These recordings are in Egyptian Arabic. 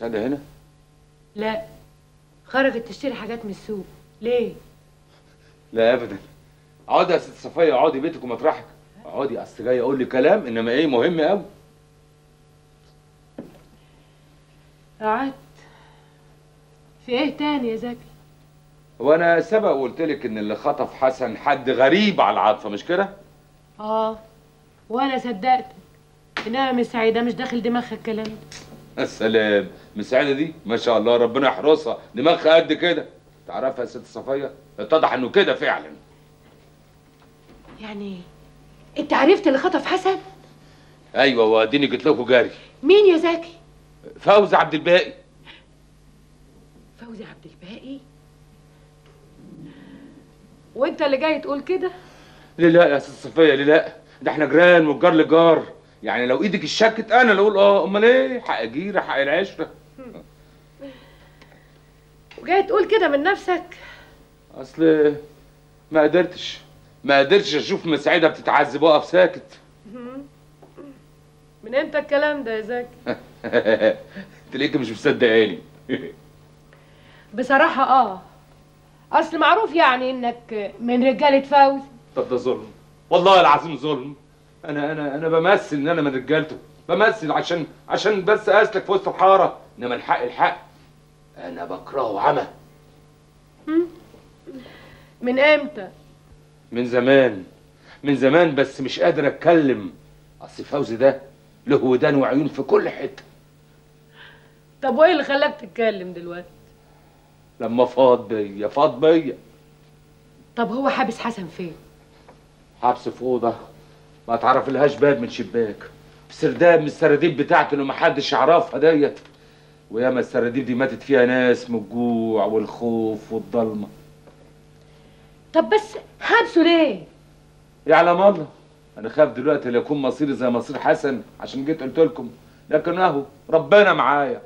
مساعدة هنا لا خرجت تشتري حاجات من السوق ليه لا ابدا اقعدي يا ست صفيه اقعدي بيتك ومطرحك اقعدي اصل جاي اقول لي كلام انما ايه مهم قوي قعدت في ايه تاني يا زكي هو انا سبق وقلت لك ان اللي خطف حسن حد غريب على العاطفه مش كده اه وانا صدقتك انما مش سعيده مش داخل دماغها الكلام ده السلام مساعدة دي ما شاء الله ربنا يحرسها دماغها قد كده تعرفها يا ست صفيه اتضح انه كده فعلا يعني انت عرفت اللي خطف حسن ايوه واديني جيت لكم جاري مين يا زكي فوزي عبد الباقي فوزي عبد الباقي وانت اللي جاي تقول كده ليه لا يا ست صفيه ليه لا ده احنا جيران والجار لجار يعني لو ايدك اشكت انا اللي اقول اه امال ايه حق جيره حق العشره وجاي تقول كده من نفسك اصل ما قدرتش ما قدرتش اشوف مساعدة بتتعذب واقف ساكت من امتى الكلام ده يا زكي تلاقيك مش مصدقاني بصراحه اه اصل معروف يعني انك من رجاله فوزي طب ده ظلم والله العظيم ظلم انا انا انا بمثل ان انا من رجالته بمثل عشان عشان بس اسلك في وسط الحاره انما الحق الحق انا بكرهه عمى من امتى من زمان من زمان بس مش قادر اتكلم اصل فوزي ده له ودان وعيون في كل حته طب وايه اللي خلاك تتكلم دلوقتي لما فاض بيا فاض بيا طب هو حابس حسن فين حبس في اوضه ما تعرف لهاش باب من شباك في سرداب من السراديب بتاعته اللي محدش يعرفها ديت وياما السراديب دي ماتت فيها ناس من الجوع والخوف والضلمه طب بس حابسه ليه يعلم الله انا خاف دلوقتي لا يكون مصيري زي مصير حسن عشان جيت قلت لكم لكن اهو ربنا معايا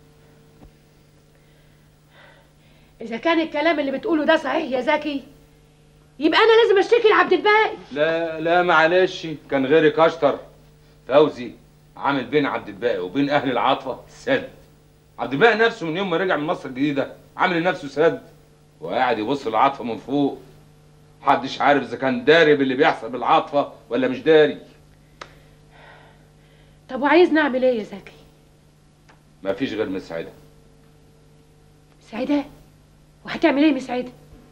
اذا كان الكلام اللي بتقوله ده صحيح يا زكي يبقى انا لازم اشتكي لعبد الباقي لا لا معلش كان غيرك اشطر فوزي عامل بين عبد الباقي وبين اهل العاطفه سد عبد الباقي نفسه من يوم ما رجع من مصر الجديده عامل لنفسه سد وقاعد يبص للعاطفه من فوق محدش عارف اذا كان داري باللي بيحصل بالعاطفه ولا مش داري طب وعايزني اعمل ايه يا زكي مفيش غير مسعده سعيده وهتعمل ايه مسعده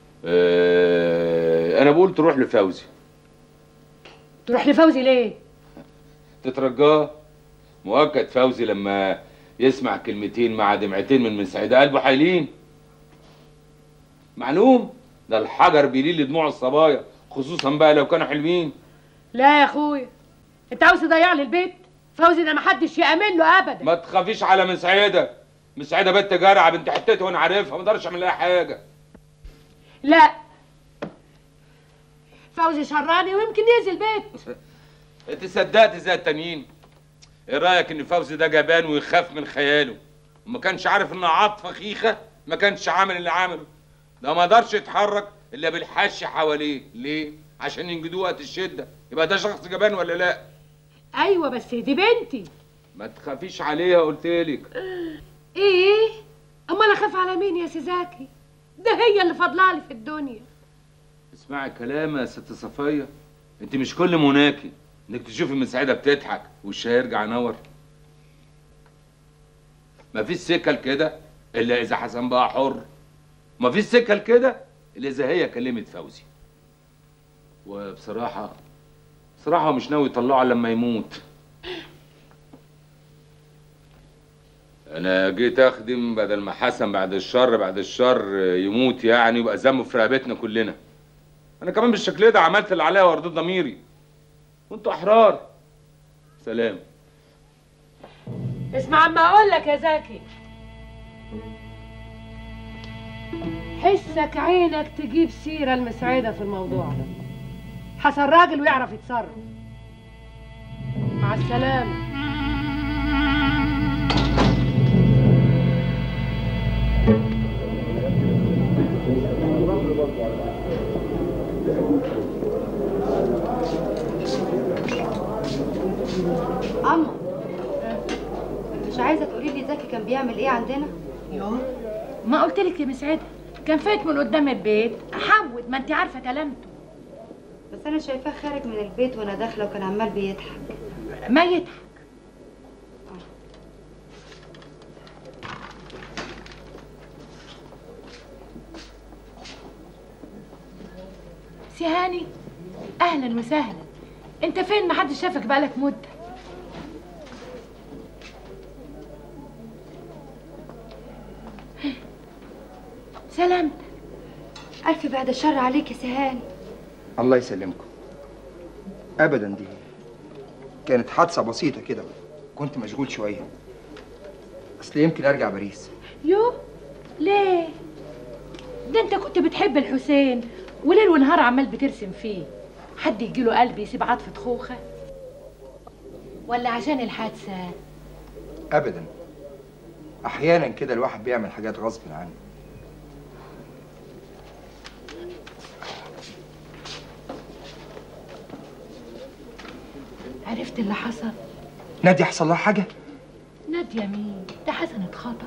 أه انا بقول تروح لفوزي تروح لفوزي ليه تترجاه مؤكد فوزي لما يسمع كلمتين مع دمعتين من مسعده قلبه حايلين معلوم ده الحجر بيليل لدموع الصبايا خصوصا بقى لو كانوا حلوين لا يا اخويا انت عاوز تضيع لي البيت فوزي ده محدش يامن له ابدا ما تخافيش على مسعده مسعده بنت جارعه بنت حتتي وانا عارفها ما اقدرش اعمل لها حاجه لا فوزي شراني ويمكن يأذي البيت انت صدقت زي التانيين ايه رايك ان فوزي ده جبان ويخاف من خياله وما كانش عارف ان عاطفه خيخه ما كانش عامل اللي عمله ده ما قدرش يتحرك الا بالحش حواليه ليه عشان ينجدوه وقت الشده يبقى ده شخص جبان ولا لا ايوه بس دي بنتي ما تخافيش عليها قلت لك ايه امال اخاف على مين يا سيزاكي ده هي اللي فاضلالي في الدنيا اسمعي كلام يا ست صفيه انت مش كل مناكي انك تشوفي مسعده بتضحك وشها يرجع ينور مفيش سكه كده الا اذا حسن بقى حر مفيش سكه كده الا اذا هي كلمت فوزي وبصراحه بصراحه مش ناوي يطلعه لما يموت انا جيت اخدم بدل ما حسن بعد الشر بعد الشر يموت يعني يبقى ذنبه في رقبتنا كلنا انا كمان بالشكل ده عملت اللي عليا وارضيت ضميري وانتوا احرار سلام اسمع عما اقول لك يا زكي حسك عينك تجيب سيرة المسعدة في الموضوع ده حسن راجل ويعرف يتصرف مع السلامة عمو مش عايزه تقولي لي زكي كان بيعمل ايه عندنا يوه ما قلت لك يا مسعده كان فايت من قدام البيت حود ما انت عارفه كلامته بس انا شايفاه خارج من البيت وانا داخله وكان عمال بيضحك ما يضحك سي هاني اهلا وسهلا انت فين ما حدش شافك بقالك مده سلامتك الف بعد الشر عليك يا سهاني الله يسلمكم ابدا دي كانت حادثه بسيطه كده كنت مشغول شويه اصل يمكن ارجع باريس يو ليه ده انت كنت بتحب الحسين وليل ونهار عمال بترسم فيه حد يجيله قلب يسيب عاطفة خوخة ولا عشان الحادثة ابدا احيانا كده الواحد بيعمل حاجات غصب عنه عرفت اللي حصل نادي حصل لها حاجه نادية مين ده حسن اتخطف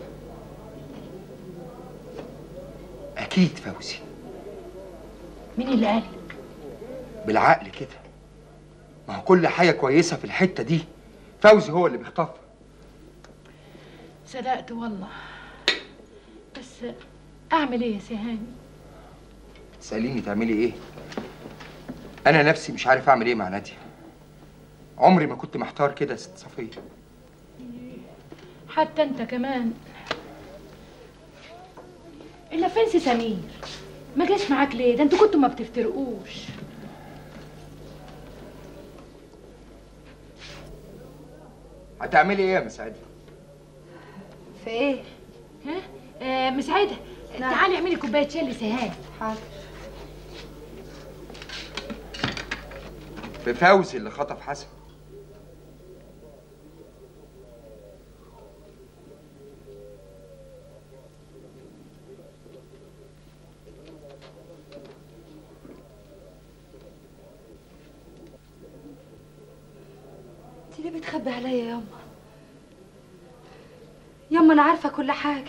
اكيد فوزي مين اللي قال بالعقل كده ما هو كل حاجه كويسه في الحته دي فوزي هو اللي بيخطفها صدقت والله بس اعمل ايه يا سهاني تساليني تعملي ايه انا نفسي مش عارف اعمل ايه مع ناديه عمري ما كنت محتار كده يا ست صفيه حتى انت كمان الا فين سي سمير ما جاش معاك ليه ده انتوا كنتوا ما بتفترقوش هتعملي ايه يا مساعدة في ايه ها آه مسعده نعم. تعالي اعملي كوبايه شاي لسهام حاضر في فوزي اللي خطف حسن انت ليه بتخبي عليا ياما ياما انا عارفه كل حاجه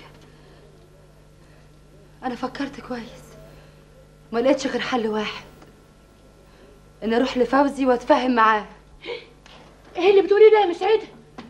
انا فكرت كويس ما لقيتش غير حل واحد ان اروح لفوزي واتفاهم معاه ايه اللي بتقوليه ده يا مسعده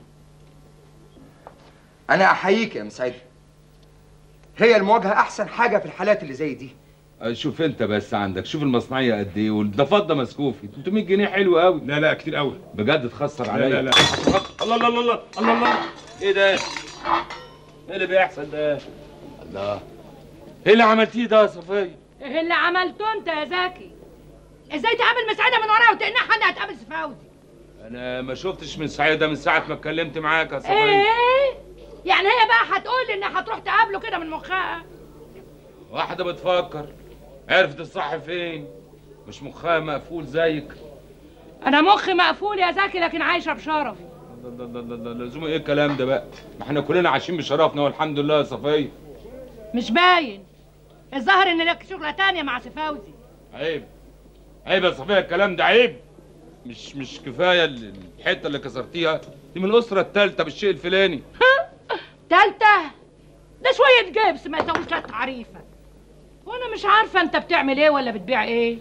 انا احييك يا مساعدة هي المواجهة احسن حاجة في الحالات اللي زي دي شوف انت بس عندك شوف المصنعيه قد ايه والضفات ده مسكوفي 300 جنيه حلو قوي لا لا كتير قوي بجد تخسر لا عليا لا لا الله الله الله الله الله الله ايه ده؟ ايه اللي بيحصل ده؟ الله ايه اللي عملتيه ده يا صفيه؟ ايه اللي عملته انت يا زكي ازاي تعامل مسعده من وراها وتقنعها انها تقابل فوزي انا ما شفتش من سعيده من ساعه ما اتكلمت معاك يا صفيه ايه يعني هي بقى هتقول انها هتروح تقابله كده من مخها واحده بتفكر عرفت الصح فين مش مخها مقفول زيك انا مخي مقفول يا زكي لكن عايشه بشرفي الله الله الله الله لزوم ايه الكلام ده بقى؟ ما احنا كلنا عايشين بشرفنا والحمد لله يا صفيه مش باين الظاهر ان لك شغله تانية مع سي فوزي عيب عيب يا صفيه الكلام ده عيب مش مش كفايه ال- الحته اللي كسرتيها دي من الاسره الثالثه بالشيء الفلاني تالتة ده شوية جبس ما يسويش لا تعريفة وانا مش عارفة انت بتعمل ايه ولا بتبيع ايه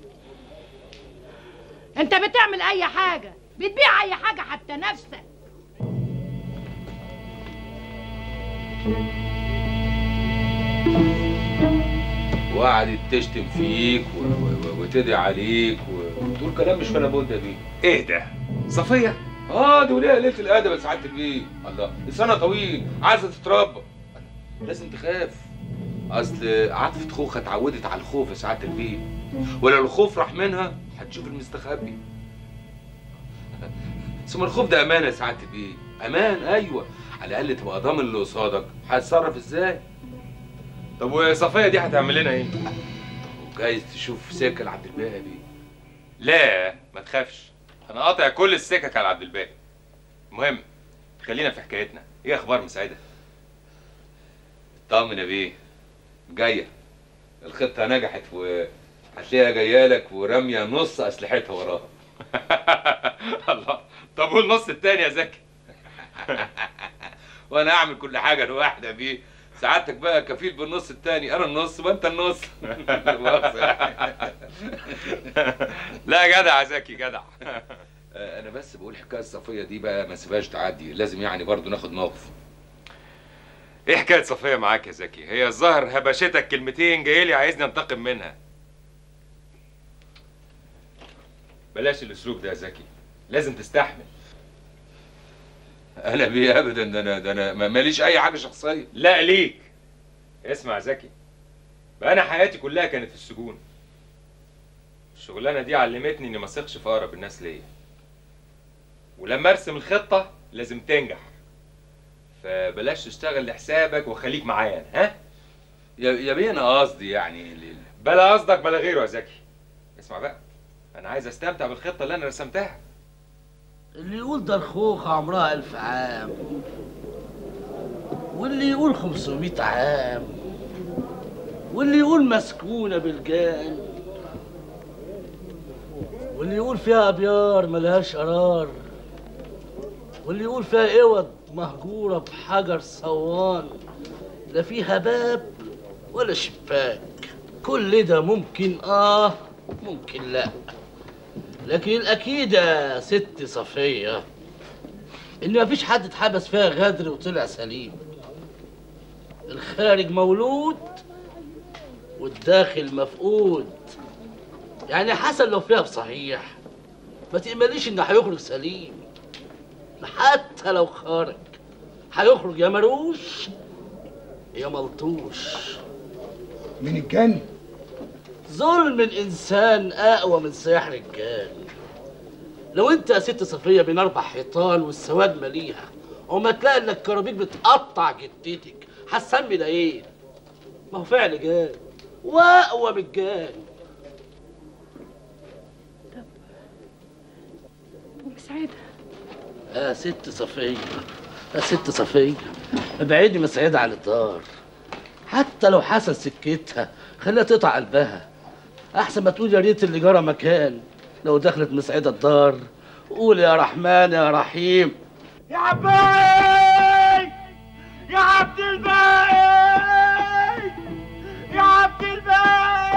انت بتعمل اي حاجة بتبيع اي حاجة حتى نفسك وقعدت تشتم فيك و- و- و- وتدعي عليك و- وتقول كلام مش فانا بودة بيه ايه ده صفيه اه دي وليها قليله الادب يا سعاده البيه الله لسانها طويل عايزه تتربى لازم تخاف اصل عاطفه خوخه اتعودت على الخوف يا سعاده البيه ولو الخوف راح منها هتشوف المستخبي ثم الخوف ده امان يا سعاده البيه امان ايوه على الاقل تبقى ضامن اللي قصادك هتتصرف ازاي طب وصفيه دي هتعمل لنا ايه وجايز تشوف سكه لعبد الباقي بيه لا ما تخافش انا قاطع كل السكك على عبد الباقي المهم خلينا في حكايتنا ايه اخبار مساعده طمن يا بيه جايه الخطه نجحت وهتلاقيها جايه لك وراميه نص اسلحتها وراها الله طب والنص التاني يا زكي وانا اعمل كل حاجه لوحدي بيه سعادتك بقى كفيل بالنص التاني انا النص وانت النص مؤاخذة يعني. لا جدع يا زكي جدع آه، انا بس بقول الحكايه الصفيه دي بقى ما سيبهاش تعدي لازم يعني برضو ناخد موقف ايه حكايه صفيه معاك يا زكي هي الظاهر هبشتك كلمتين جاي لي عايزني انتقم منها بلاش الاسلوب ده يا زكي لازم تستحمل انا بيه ابدا ده انا ده انا ما- ماليش اي حاجه شخصيه لا ليك اسمع يا زكي بقى انا حياتي كلها كانت في السجون الشغلانه دي علمتني اني ما اثقش في اقرب الناس ليا ولما ارسم الخطه لازم تنجح فبلاش تشتغل لحسابك وخليك معايا أنا، ها يا يا بيه انا قصدي يعني ال- بلا قصدك بلا غيره يا زكي اسمع بقى انا عايز استمتع بالخطه اللي انا رسمتها اللي يقول ده الخوخة عمرها ألف عام واللي يقول خمسمائة عام واللي يقول مسكونة بالجان واللي يقول فيها أبيار ملهاش قرار واللي يقول فيها اوض مهجورة بحجر صوان لا فيها باب ولا شباك كل ده ممكن اه ممكن لا لكن الأكيد يا ست صفية إن مفيش حد اتحبس فيها غدر وطلع سليم الخارج مولود والداخل مفقود يعني حسن لو فيها بصحيح ما تأمليش إنه هيخرج سليم حتى لو خرج هيخرج يا مروش يا ملطوش من الجن ظلم الإنسان أقوى من سحر الجان لو أنت يا ست صفية بين أربع حيطان والسواد مليها وما تلاقي إن الكرابيك بتقطع جدتك هتسمي ده إيه؟ ما هو فعل جان وأقوى من الجان ومسعدة يا ست صفية يا ست صفية ابعدي مسعدة عن الدار حتى لو حسن سكتها خليها تقطع قلبها أحسن ما تقول يا ريت اللي جرى مكان لو دخلت مسعدة الدار قول يا رحمن يا رحيم يا عباي يا عبد الباقي يا عبد الباقي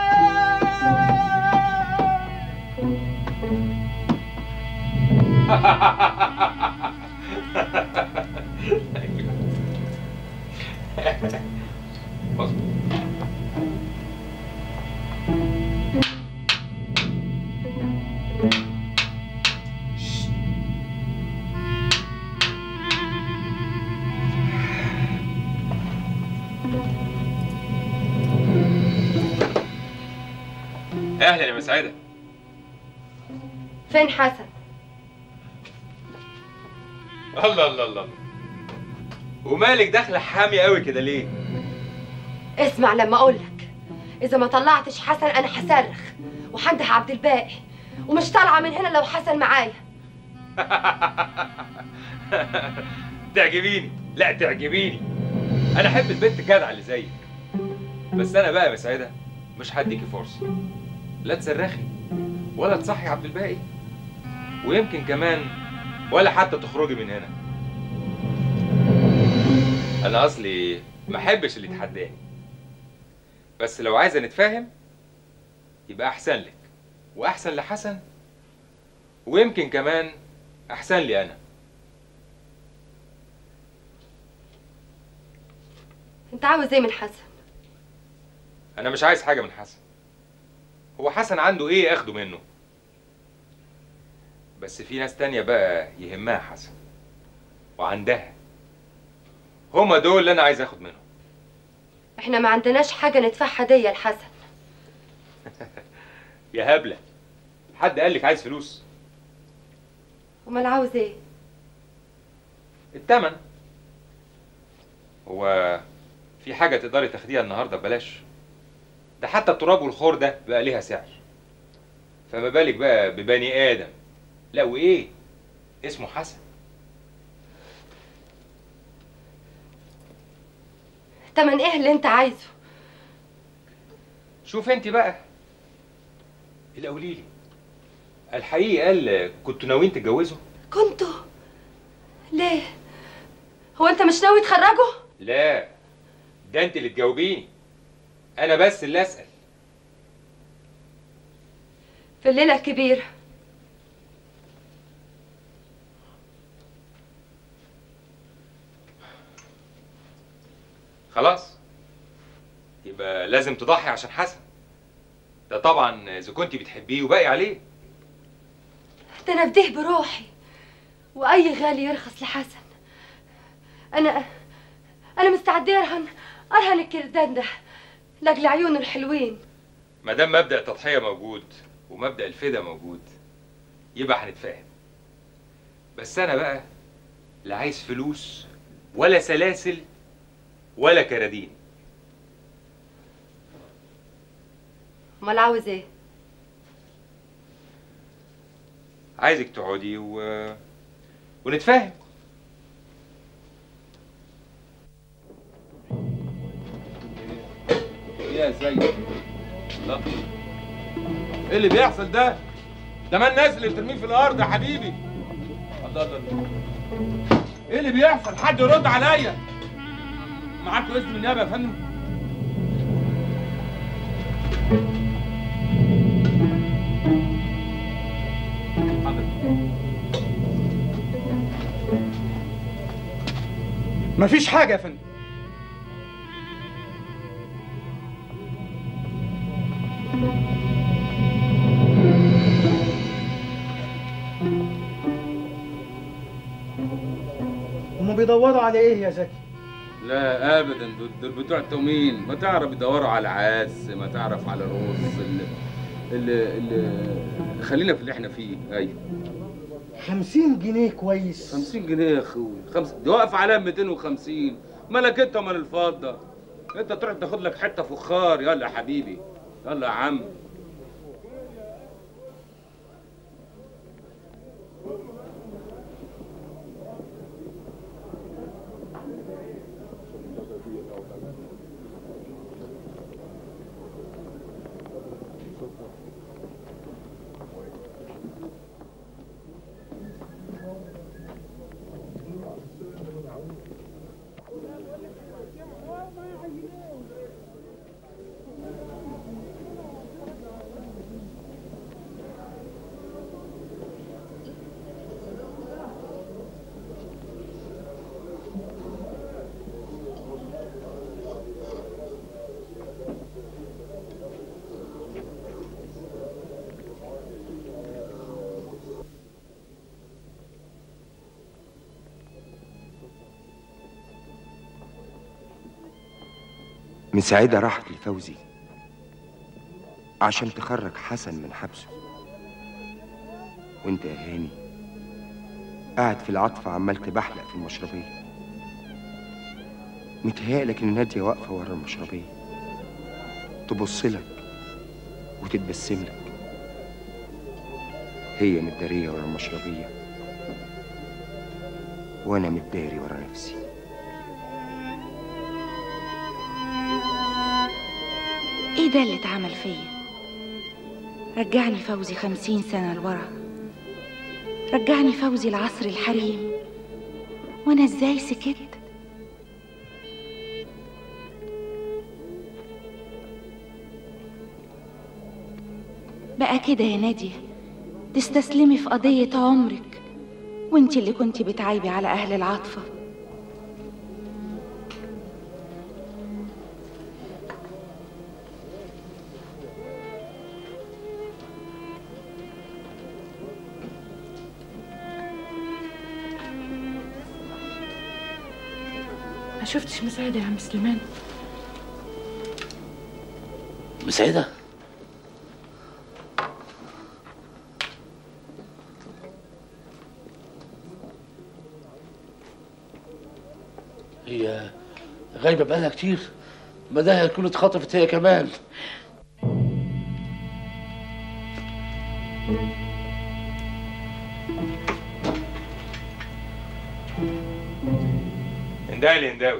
اهلا يا مسعده فين حسن الله الله الله ومالك داخله حامي قوي كده ليه اسمع لما اقول لك اذا ما طلعتش حسن انا هصرخ وهنده عبد الباقي ومش طالعه من هنا لو حسن معايا تعجبيني لا تعجبيني انا احب البنت الجدعه اللي زيك بس انا بقى يا مسعده مش هديكي فرصه لا تصرخي ولا تصحي عبد الباقي ويمكن كمان ولا حتى تخرجي من هنا انا اصلي ما احبش اللي يتحداني بس لو عايزه نتفاهم يبقى احسن لك واحسن لحسن ويمكن كمان احسن لي انا انت عاوز ايه من حسن انا مش عايز حاجه من حسن هو حسن عنده ايه اخده منه بس في ناس تانية بقى يهمها حسن وعندها هما دول اللي انا عايز اخد منهم احنا ما عندناش حاجه ندفعها ديه لحسن يا هبله حد قال لك عايز فلوس امال عاوز ايه التمن هو في حاجه تقدري تاخديها النهارده ببلاش ده حتى التراب والخور ده بقى ليها سعر فما بالك بقى ببني ادم لا وايه اسمه حسن تمن ايه اللي انت عايزه شوف انت بقى اللي قولي لي الحقيقه قال كنتوا ناويين تتجوزوا كنتوا ليه هو انت مش ناوي تخرجه لا ده انت اللي تجاوبيني انا بس اللي اسال في الليله الكبيره خلاص يبقى لازم تضحي عشان حسن ده طبعا اذا كنت بتحبيه وباقي عليه ده انا بديه بروحي واي غالي يرخص لحسن انا انا مستعده ارهن ارهن الكردان ده لاجل عيونه الحلوين ما دام مبدا التضحيه موجود ومبدا الفدا موجود يبقى هنتفاهم بس انا بقى لا عايز فلوس ولا سلاسل ولا كرادين امال عاوز ايه عايزك تقعدي و... ونتفاهم ايه يا سيد لا ايه اللي بيحصل ده ده ما الناس اللي بترميه في الارض يا حبيبي الله الله الله. ايه اللي بيحصل حد يرد عليا معاك اذن النيابه يا فندم حاضر مفيش حاجة يا فندم هما بيدوروا على ايه يا زكي؟ لا ابدا دول- دول بتوع التومين ما تعرف يدوروا على عاس ما تعرف على رز اللي اللي, اللي خلينا في اللي احنا فيه ايوه خمسين جنيه كويس 50 جنيه يا اخوي خمس دي واقف عليها 250 مالك انت مال الفضه انت تروح تاخد لك حته فخار يلا يا حبيبي يلا يا عم مساعدة راحت لفوزي عشان تخرج حسن من حبسه وانت يا هاني قاعد في العطف عمال تبحلق في المشربية متهيألك ان نادية واقفة ورا المشربية تبص لك وتتبسم لك هي متدارية ورا المشربية وانا متداري ورا نفسي ايه ده اللي اتعمل فيا رجعني فوزي خمسين سنة لورا رجعني فوزي لعصر الحريم وانا ازاي سكت بقى كده يا نادية تستسلمي في قضية عمرك وانت اللي كنتي بتعايبي على اهل العاطفة ما شفتش مساعدة يا عم سليمان مساعدة هي غايبة بقالها كتير ما ده هتكون اتخطفت هي كمان انداوي انداوي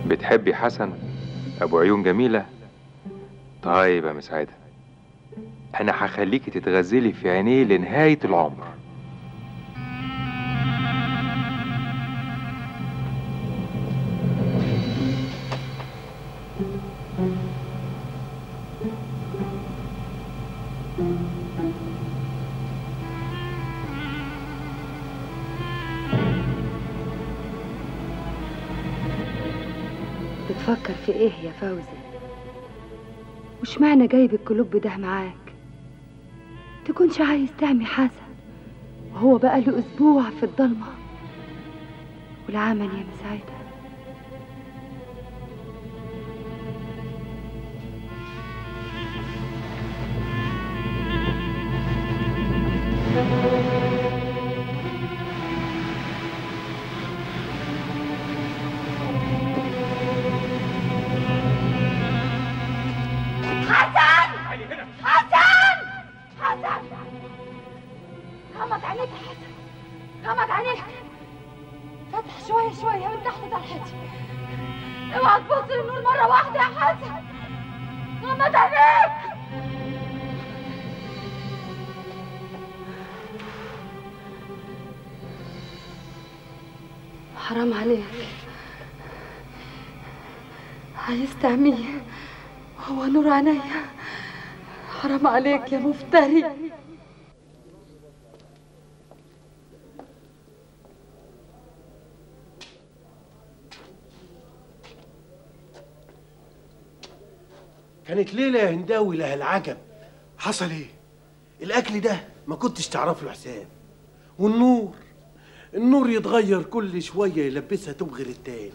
بتحبي حسن ابو عيون جميله طيب يا مسعده انا هخليكي تتغزلي في عينيه لنهايه العمر بتفكر في ايه يا فوزي وش معنى جايب الكلوب ده معاك تكونش عايز تعمي حسن وهو بقى له اسبوع في الضلمه والعمل يا مساعده حسن حسن حسن غمض عينيك يا حسن غمض عينيك فتح شوية شوية من تحت طرحتي اوعى تبص للنور مرة واحدة يا حسن غمض عينيك حرام عليك عايز تعميه هو نور عينيا حرام عليك يا مفتري كانت ليلة يا هنداوي لها العجب حصل ايه؟ الأكل ده ما كنتش تعرف له حساب والنور النور يتغير كل شوية يلبسها تبغي للتاني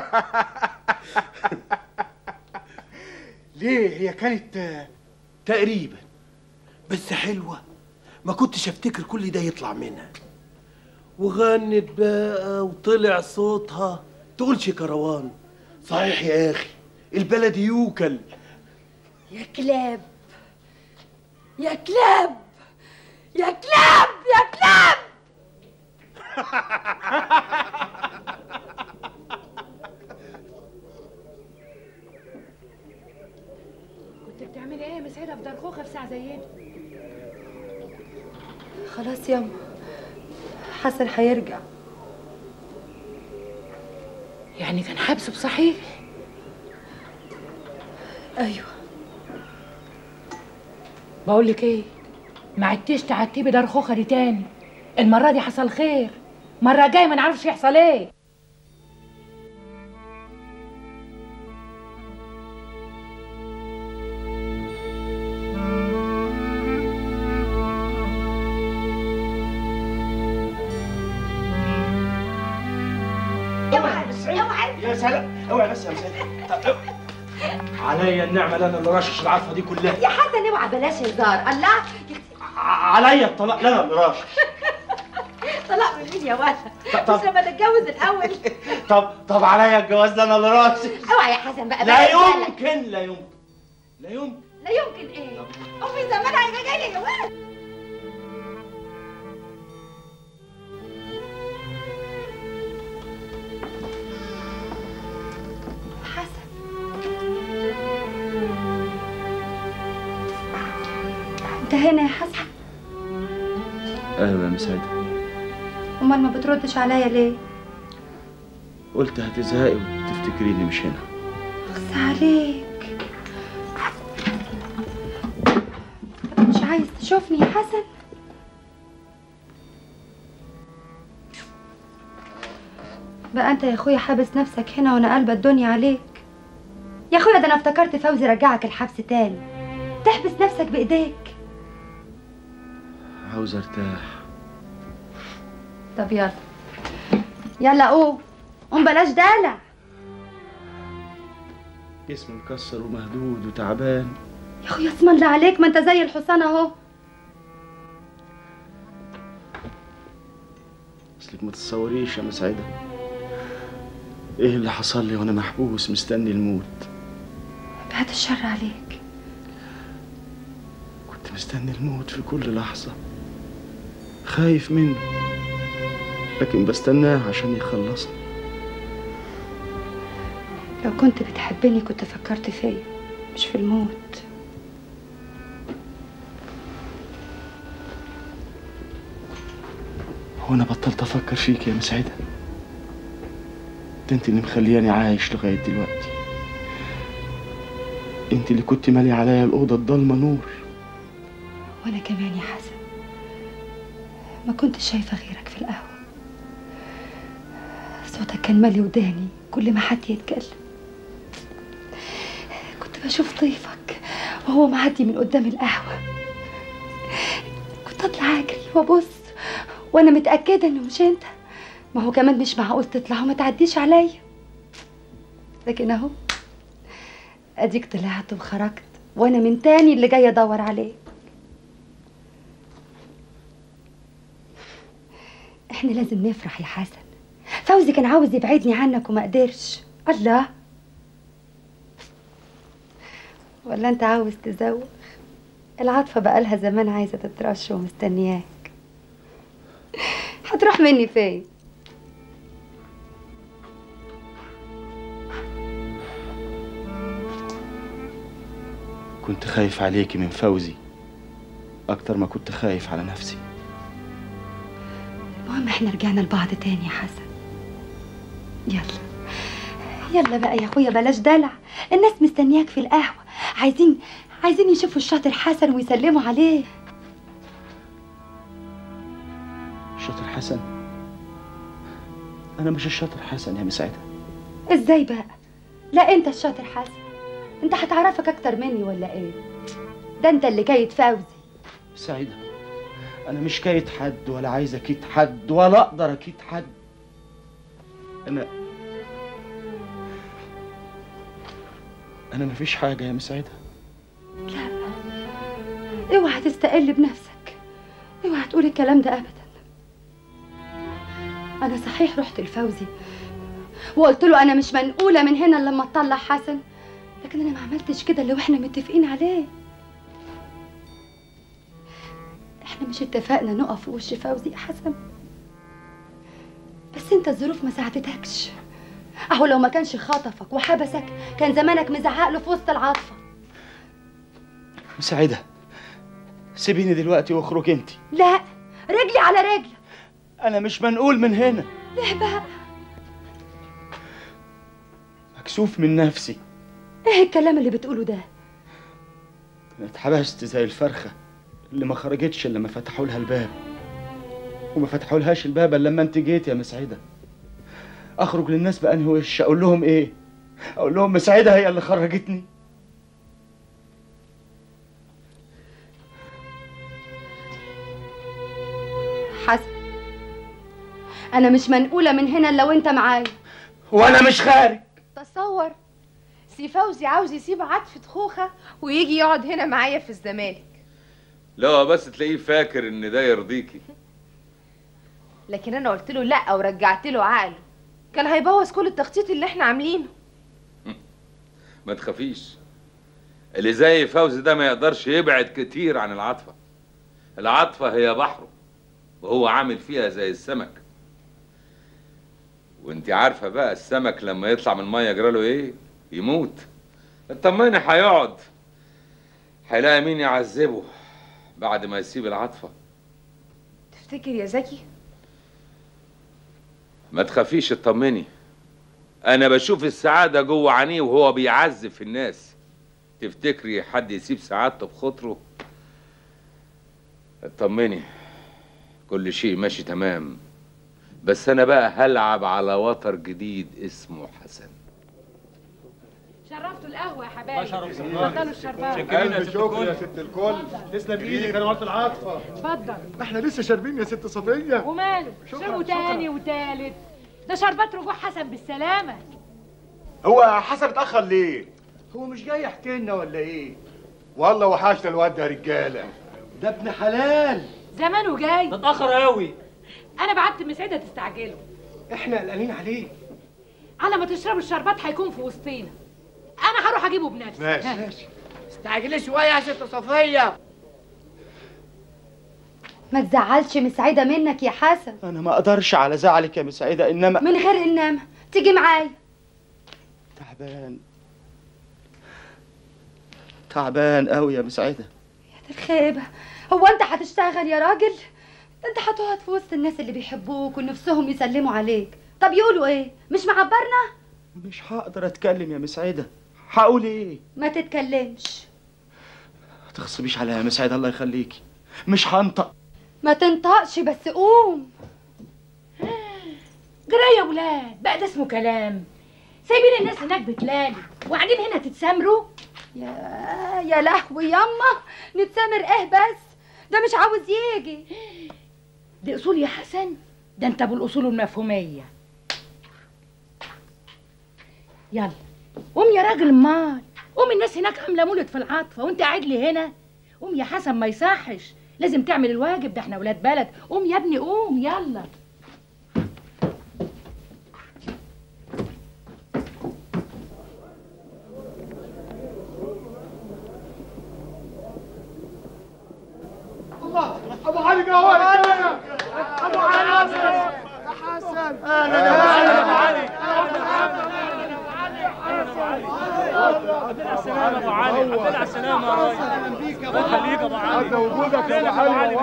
ليه هي كانت تقريبا بس حلوة ما كنتش افتكر كل ده يطلع منها وغنت بقى وطلع صوتها تقولش كروان صحيح يا اخي البلد يوكل يا كلاب يا كلاب يا كلاب يا كلاب كنت بتعملي ايه يا مسعده في دار خوخه في ساعه زي دي خلاص ياما حسن هيرجع يعني كان حبسه بصحيح ايوه بقول لك ايه ما عدتيش تعتبي دار خوخه دي تاني المره دي حصل خير مره جايه ما نعرفش يحصل ايه اوعى اوعى يا سلام اوعى بس يا سلام طب اوعى. عليا النعمة اللي انا اللي راشش العفة دي كلها يا حسن اوعى بلاش هزار الله ع- عليا الطلاق لا انا اللي راشش طلاق من مين يا ولد طب- مش لما نتجوز الاول طب طب عليا الجواز ده انا اللي راشش اوعى يا حسن بقى لا بلاش بالك. يمكن لا يمكن لا يمكن لا يمكن ايه امي زمانها هيبقى جاي يا ولد انت هنا يا حسن ايوه يا مسعدة امال ما بتردش عليا ليه قلت هتزهقي وتفتكريني مش هنا اخس عليك مش عايز تشوفني يا حسن بقى انت يا اخويا حابس نفسك هنا وانا قلبة الدنيا عليك يا اخويا ده انا افتكرت فوزي رجعك الحبس تاني تحبس نفسك بايديك عاوز ارتاح طب يلا يلا قوم قوم بلاش دلع جسمي مكسر ومهدود وتعبان يا اخويا اسم الله عليك ما انت زي الحصان اهو اصلك ما تتصوريش يا مسعدة ايه اللي حصل لي وانا محبوس مستني الموت بعد الشر عليك كنت مستني الموت في كل لحظة خايف منه لكن بستناه عشان يخلصني لو كنت بتحبني كنت فكرت فيا مش في الموت هو انا بطلت افكر فيك يا مسعده ده انت اللي مخلياني عايش لغايه دلوقتي انت اللي كنت مالي عليا الاوضه الضلمه نور وانا كمان يا حسن ما كنت شايفه غيرك في القهوه صوتك كان مالي وداني كل ما حد يتكلم كنت بشوف ضيفك وهو معدي من قدام القهوه كنت اطلع اجري وابص وانا متاكده انه مش انت ما هو كمان مش معقول تطلع وما تعديش عليا لكن اهو اديك طلعت وخرجت وانا من تاني اللي جايه ادور عليك احنا لازم نفرح يا حسن فوزي كان عاوز يبعدني عنك وما قدرش الله ولا انت عاوز تزوج العاطفة بقالها زمان عايزة تترش ومستنياك هتروح مني فين كنت خايف عليكي من فوزي اكتر ما كنت خايف على نفسي المهم احنا رجعنا لبعض تاني يا حسن يلا يلا بقى يا اخويا بلاش دلع الناس مستنياك في القهوة عايزين عايزين يشوفوا الشاطر حسن ويسلموا عليه الشاطر حسن انا مش الشاطر حسن يا مسعده ازاي بقى لا انت الشاطر حسن انت هتعرفك اكتر مني ولا ايه ده انت اللي كايد فوزي سعيدة أنا مش كايد حد ولا عايز أكيد حد ولا أقدر أكيد حد أنا أنا مفيش حاجة يا مسعدة لا اوعى تستقل بنفسك اوعى تقول الكلام ده ابدا انا صحيح رحت لفوزي وقلت له انا مش منقوله من هنا إلا لما تطلع حسن لكن انا ما عملتش كده اللي واحنا متفقين عليه احنا مش اتفقنا نقف في وش فوزي يا حسن بس انت الظروف ما ساعدتكش اهو لو ما كانش خطفك وحبسك كان زمانك مزعق له في وسط العاطفه مسعدة سيبيني دلوقتي واخرج انت لا رجلي على رجل أنا مش منقول من هنا ليه بقى مكسوف من نفسي ايه الكلام اللي بتقوله ده أنا اتحبست زي الفرخة اللي ما خرجتش إلا لما فتحوا لها الباب وما فتحوا لهاش الباب إلا لما أنت جيت يا مسعدة أخرج للناس بأنهي وش أقول لهم إيه؟ أقول لهم مسعدة هي اللي خرجتني حسن انا مش منقوله من هنا الا وانت معايا وأنا مش خارج تصور سي فوزي عاوز يسيب عطفة خوخة ويجي يقعد هنا معايا في الزمالك لا بس تلاقيه فاكر ان ده يرضيكي لكن انا قلت له لا ورجعت له عقله كان هيبوظ كل التخطيط اللي احنا عاملينه ما تخافيش اللي زي فوزي ده ما يقدرش يبعد كتير عن العاطفة العاطفة هي بحره وهو عامل فيها زي السمك وانت عارفة بقى السمك لما يطلع من المية يجراله ايه يموت اطمني هيقعد هيلاقي مين يعذبه بعد ما يسيب العاطفة تفتكر يا زكي ما تخافيش اطمني انا بشوف السعادة جوه عينيه وهو بيعذب في الناس تفتكري حد يسيب سعادته بخاطره اطمني كل شيء ماشي تمام بس انا بقى هلعب على وتر جديد اسمه حسن شرفتوا القهوة يا حبايبي شرف اتفضلوا الشربات ألف شكر يا ست الكل تسلم ايدك انا قلت العاطفه اتفضل احنا لسه شاربين يا ست صفيه وماله شكراً، شربوا شكراً. تاني وتالت ده شربات رجوع حسن بالسلامة هو حسن اتاخر ليه هو مش جاي يحكي لنا ولا ايه والله وحشنا الواد ده يا رجاله ده ابن حلال زمانه جاي ده اتأخر قوي. انا بعت مسعدة تستعجله احنا قلقانين عليه على ما تشربوا الشربات هيكون في وسطينا انا هروح اجيبه بنفسي ماشي. ها. ماشي. استعجلي شويه يا ست صفيه ما تزعلش مسعده منك يا حسن أنا ما أقدرش على زعلك يا مسعدة إنما من غير انما تيجي معايا تعبان تعبان قوي يا مسعده الخيبة هو انت هتشتغل يا راجل ده انت هتقعد في وسط الناس اللي بيحبوك ونفسهم يسلموا عليك طب يقولوا ايه مش معبرنا مش هقدر اتكلم يا مسعده هقول ايه ما تتكلمش ما تغصبيش عليا يا مسعده الله يخليكي مش هنطق ما تنطقش بس قوم جرى يا ولاد بقى ده اسمه كلام سايبين الناس هناك بتلالي وقاعدين هنا تتسامروا يا يا لهوي ياما نتسامر ايه بس ده مش عاوز يجي دي اصول يا حسن ده انت بالاصول المفهوميه يلا قوم يا راجل مال قوم الناس هناك عامله مولد في العاطفه وانت قاعد لي هنا قوم يا حسن ما يصحش لازم تعمل الواجب ده احنا ولاد بلد قوم يا ابني قوم يلا الله ابو علي جوال ابو علي يا حسن اهلا يا ابو علي السلامة ابو علي الحمد لله على السلامة يا راجل اهلا بيك يا ابو علي خليك يا ابو علي هذا وجودك يا ابو علي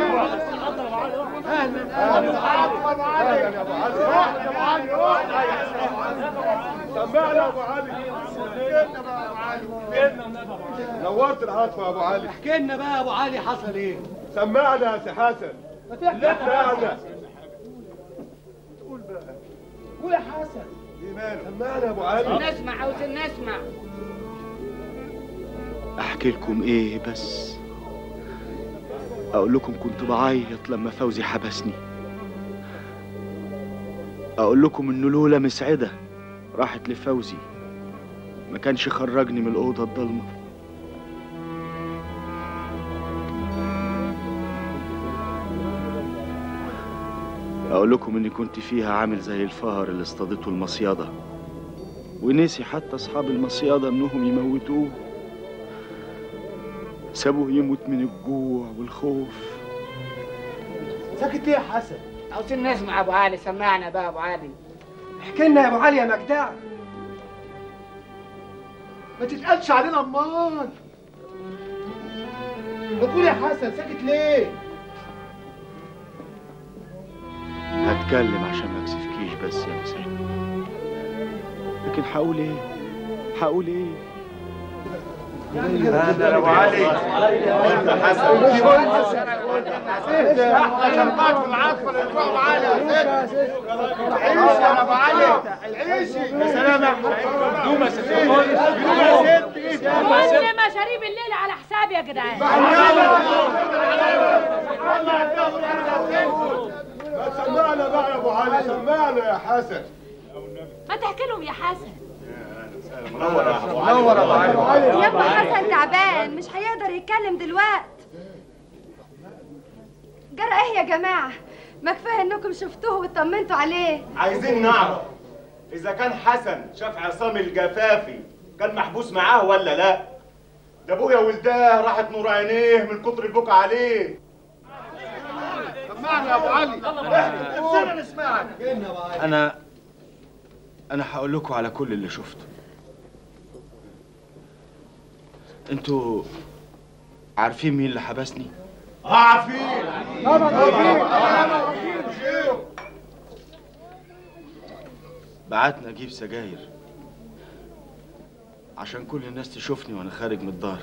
اهلا اهلا ابو علي اهلا يا ابو علي روح يا ابو علي روح سمعنا يا ابو علي احكي بقى يا ابو علي نورت العاطفه يا ابو علي احكي لنا بقى يا ابو علي حصل ايه سمعنا يا سي حسن سمعنا قول بقى قول يا حسن سمعنا يا ابو علي نسمع عاوزين نسمع احكي لكم ايه بس اقول لكم كنت بعيط لما فوزي حبسني اقول لكم انه لولا مسعده راحت لفوزي ما كانش خرجني من الاوضه الضلمه اقول لكم اني كنت فيها عامل زي الفهر اللي اصطادته المصياده ونسي حتى اصحاب المصياده انهم يموتوه سابوه يموت من الجوع والخوف ساكت ليه يا حسن عاوزين نسمع يا ابو علي سمعنا بقى يا ابو علي احكي لنا يا ابو علي يا مجدع ما تتقالش علينا امال بتقول يا حسن ساكت ليه هتكلم عشان ما اكسفكيش بس يا مسعد لكن هقول ايه هقول ايه هذا ابو علي حسن عشان بعض العاطفه اللي بتوع معانا يا ست عيش يا ابو علي عيشي يا سلام يا دوما يا ست كل مشاريب الليل على حسابي يا جدعان ما سمعنا بقى يا ابو علي سمعنا يا حسن ما تحكي لهم يا حسن منور يا ابو علي منور يا ابو علي يا ابو حسن تعبان مش هيقدر يتكلم دلوقت جرى ايه يا جماعه ما كفايه انكم شفتوه واطمنتوا عليه عايزين نعرف اذا كان حسن شاف عصام الجفافي كان محبوس معاه ولا لا ده ابويا ولداه راحت نور عينيه من كتر البكا عليه سمعنا يا ابو علي نفسنا نسمعك انا انا هقول لكم على كل اللي شفته انتوا عارفين مين اللي حبسني عارفين طبعا عارفين بعتنا اجيب سجاير عشان كل الناس تشوفني وانا خارج من الدار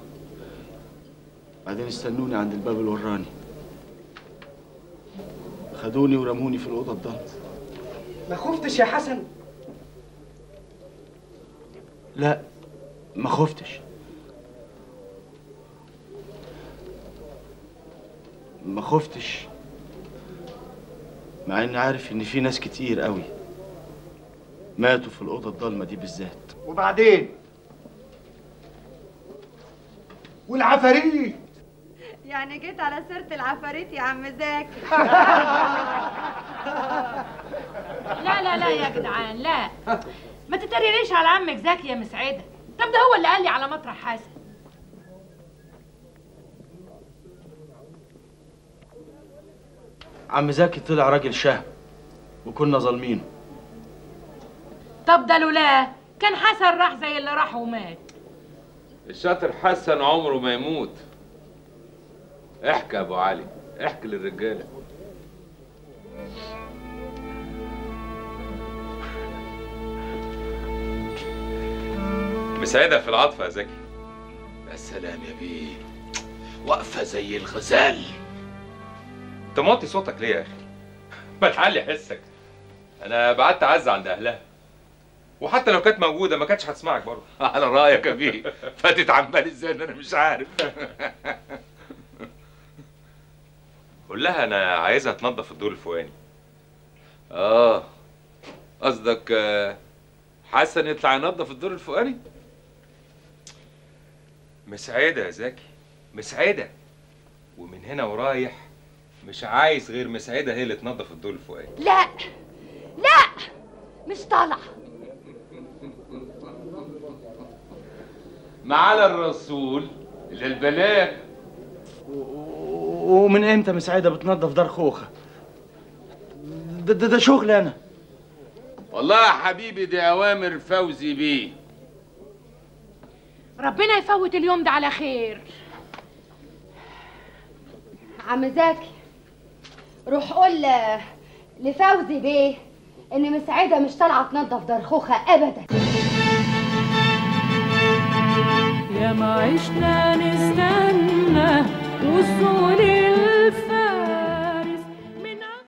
بعدين استنوني عند الباب الوراني خدوني ورموني في الاوضه الضلمه ما خفتش يا حسن لا ما خفتش ما خفتش مع اني عارف ان في ناس كتير قوي ماتوا في الاوضه الضلمه دي بالذات وبعدين والعفاريت يعني جيت على سيره العفاريت يا عم زكي لا لا لا يا جدعان لا ما تتريقيش على عمك زكي يا مسعده طب ده هو اللي قال لي على مطرح حسن عم زكي طلع راجل شهم وكنا ظالمينه طب ده لولاه كان حسن راح زي اللي راح ومات الشاطر حسن عمره ما يموت احكي يا ابو علي احكي للرجاله مساعدة في العاطفة يا زكي يا سلام يا بيه واقفة زي الغزال انت موطي صوتك ليه يا اخي؟ ما تعلي حسك انا بعت اعز عند اهلها وحتى لو كانت موجودة ما كانتش هتسمعك برضه على رايك يا بيه فاتت عن بالي ازاي ان انا مش عارف قول لها انا عايزها تنظف الدور الفوقاني اه قصدك آه، حسن يطلع ينظف الدور الفوقاني مسعدة يا زكي مسعدة ومن هنا ورايح مش عايز غير مسعدة هي اللي تنظف الدور الفوقاني لا لا مش طالعه معانا الرسول للبلاغ ومن امتى مسعده بتنظف دار خوخه ده, ده, ده شغل انا والله يا حبيبي دي اوامر فوزي بيه ربنا يفوت اليوم ده على خير عم زكي روح قول ل- لفوزي بيه ان مسعده مش طالعه تنظف دار خوخه ابدا يا ما عشنا نستنى وصول